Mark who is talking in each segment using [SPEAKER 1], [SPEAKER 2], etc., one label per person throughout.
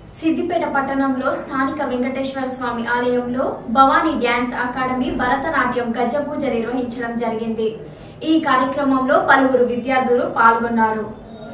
[SPEAKER 1] సిద్దిపేట పట్టణంలో స్థానిక వెంకటేశ్వర స్వామి ఆలయంలో భవానీ డ్యాన్స్ అకాడమీ భరతనాట్యం గజ్జ పూజ నిర్వహించడం జరిగింది ఈ కార్యక్రమంలో పలువురు విద్యార్థులు పాల్గొన్నారు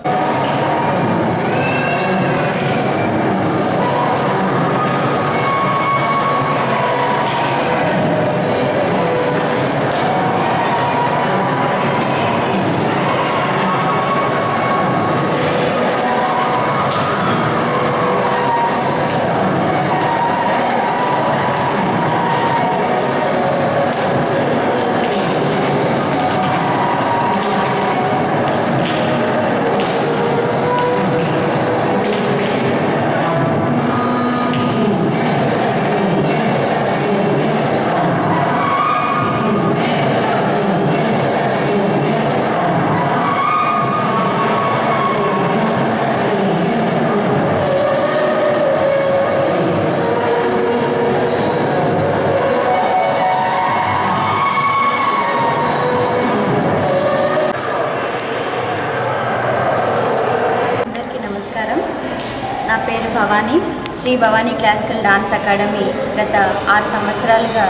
[SPEAKER 2] అందరికీ నమస్కారం నా పేరు Bhavani Shri Bhavani classical dance academy గత ఆరు సంవత్సరాలుగా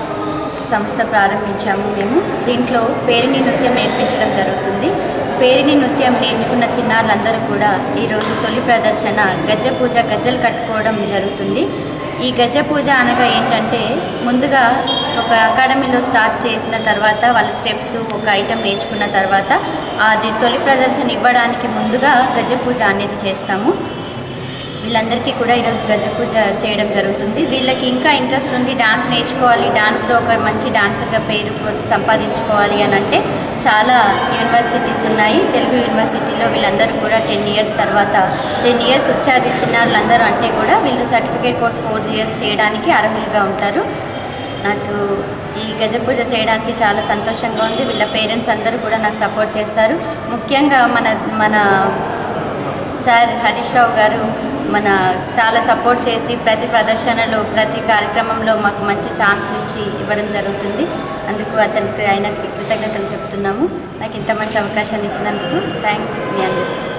[SPEAKER 2] సంస్థ ప్రారంభించాము మేము దీంట్లో పేరిణి నృత్యం నేర్పించడం జరుగుతుంది పేరిణి నృత్యం నేర్చుకున్న చిన్నారులందరూ కూడా ఈరోజు తొలి ప్రదర్శన గజ్జ పూజ గజ్జలు కట్టుకోవడం జరుగుతుంది ఈ గజ్జ పూజ అనగా ఏంటంటే ముందుగా ఒక అకాడమీలో స్టార్ట్ చేసిన తర్వాత వాళ్ళ స్టెప్స్ ఒక ఐటెం నేర్చుకున్న తర్వాత అది తొలి ప్రదర్శన ఇవ్వడానికి ముందుగా గజ పూజ అనేది చేస్తాము వీళ్ళందరికీ కూడా ఈరోజు గజ పూజ చేయడం జరుగుతుంది వీళ్ళకి ఇంకా ఇంట్రెస్ట్ ఉంది డాన్స్ నేర్చుకోవాలి డాన్స్లో ఒక మంచి డాన్సర్గా పేరు సంపాదించుకోవాలి అని అంటే చాలా యూనివర్సిటీస్ ఉన్నాయి తెలుగు యూనివర్సిటీలో వీళ్ళందరూ కూడా టెన్ ఇయర్స్ తర్వాత టెన్ ఇయర్స్ వచ్చారు చిన్నారులందరూ అంటే కూడా వీళ్ళు సర్టిఫికేట్ కోర్స్ ఫోర్ ఇయర్స్ చేయడానికి అర్హులుగా ఉంటారు నాకు ఈ గజ పూజ చేయడానికి చాలా సంతోషంగా ఉంది వీళ్ళ పేరెంట్స్ అందరూ కూడా నాకు సపోర్ట్ చేస్తారు ముఖ్యంగా మన మన సార్ హరీష్ రావు గారు మన చాలా సపోర్ట్ చేసి ప్రతి ప్రదర్శనలో ప్రతి కార్యక్రమంలో మాకు మంచి ఛాన్స్లు ఇచ్చి ఇవ్వడం జరుగుతుంది అందుకు అతనికి ఆయనకి కృతజ్ఞతలు చెప్తున్నాము నాకు ఇంత మంచి అవకాశాన్ని ఇచ్చినందుకు థ్యాంక్స్ మీ అందరికీ